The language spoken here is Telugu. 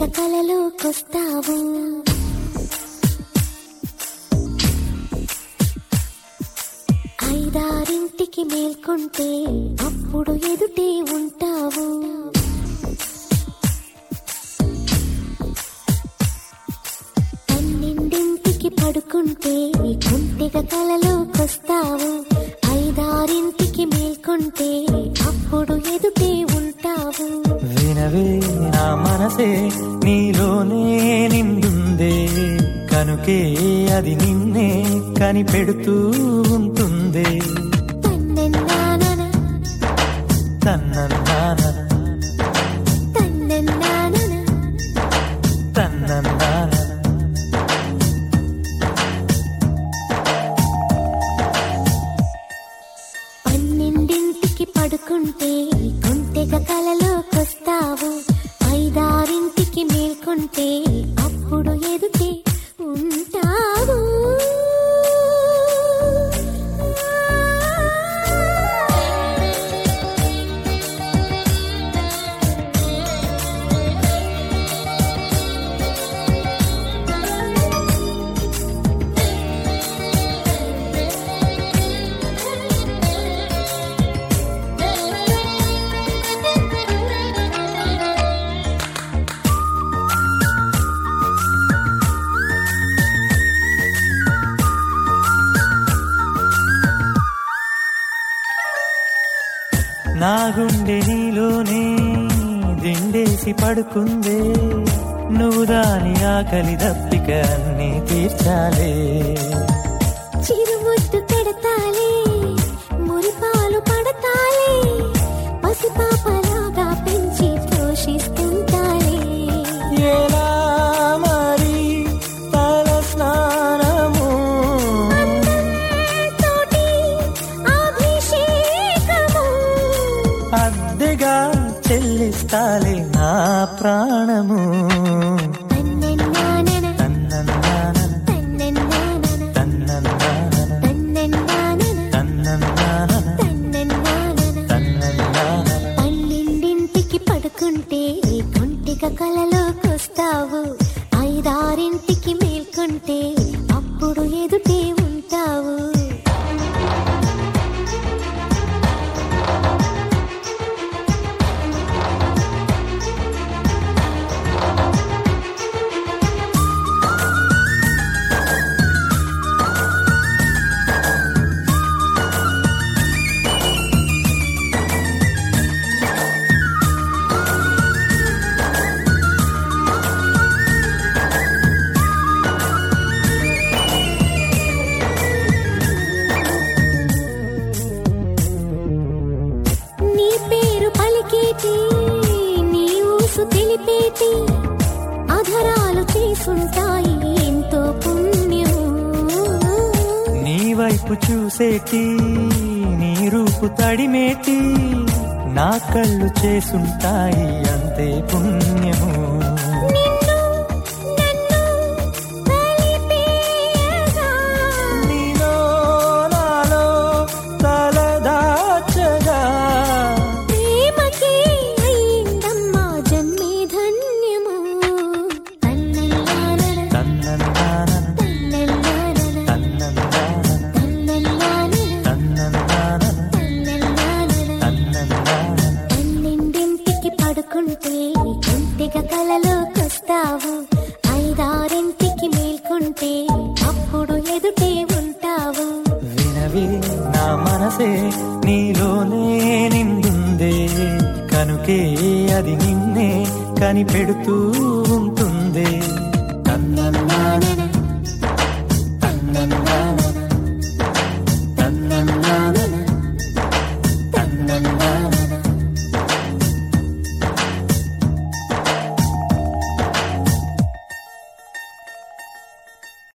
కొంటెగ కలలోకొస్తావు ఐదారింటికి మేల్కొంటే అప్పుడు ఎదుటే ఉంటావు పన్నెండింటికి పడుకుంటే కొంటెగ కలలోకొస్తావు ఐదారింటికి మేల్కొంటే అప్పుడు ఎదుటే ఉంటావు వినవే నా మనసే నీలోనే నిండుందే కనుకే అది నిన్నే కనిపెడుతూ ఉంటుందే తన్నెన్నానన తన్నన్నాన తన్నెన్నానన తన్నన్నాన పన్నెండింటికి పడుకుంటే కొంటెగ కలలోకొస్తావు ఐదారింటికి మేల్కొంటే అప్పుడు ఎదుటే ఉంటావు నా గుండె నీలోనే దిండేసి పడుకుందే నువ్వు దాని ఆకలి దప్పిక అన్ని తీర్చాలే చిరుముద్దు పెడతాలే మురిపాలు పడతాలే పసిపాపలాగా పెంచి పోషిస్తుంటాలే ఎలా మరి తల స్నానము తోటి అభిషేకము అద్దెగా చెల్లిస్తాలే నా ప్రాణము తన్నెన్నానన తన్నన్నానన తన్నెన్నానన తన్నన్నానన తన్నెన్నానన తన్నన్నానన తన్నెన్నానన తన్నన్నానన పన్నెండింటికి పడుకుంటే కొంటిక కలలోకొస్తావు ఐదారింటికి మేల్కొంటే అప్పుడు ఎదుటే ఉంటావు నీ పేరు పలికేటి నీ ఊసు తెలిపేటి అధరాలు చేసుంటాయి ఎంతో పుణ్యం నీ వైపు చూసేటి నీ రూపు తడిమేటి నా కళ్ళు చేసుంటాయి అంతే పుణ్యము నిన్ను నన్ను కలిపేయగా నీలో నాలో తలదాచగా ప్రేమకే అయిందమ్మా జన్మే ధన్యము తన్నెల్లానన తన్నన్నానన తన్నెల్లానన తన్నన్నానన తన్నెల్లానన తన్నన్నానన తన్నెల్లానన తన్నన్నానన పన్నెండింటికి పడుకుంటే కొంటిగ కలలోకొస్తావు ఐదారింటికి మేల్కొంటే అప్పుడు ఎదుటే ఉంటావు వినవి నా మనసే నీలోనే నిండుందే కనుకే అది నిన్నే కనిపెడుతూ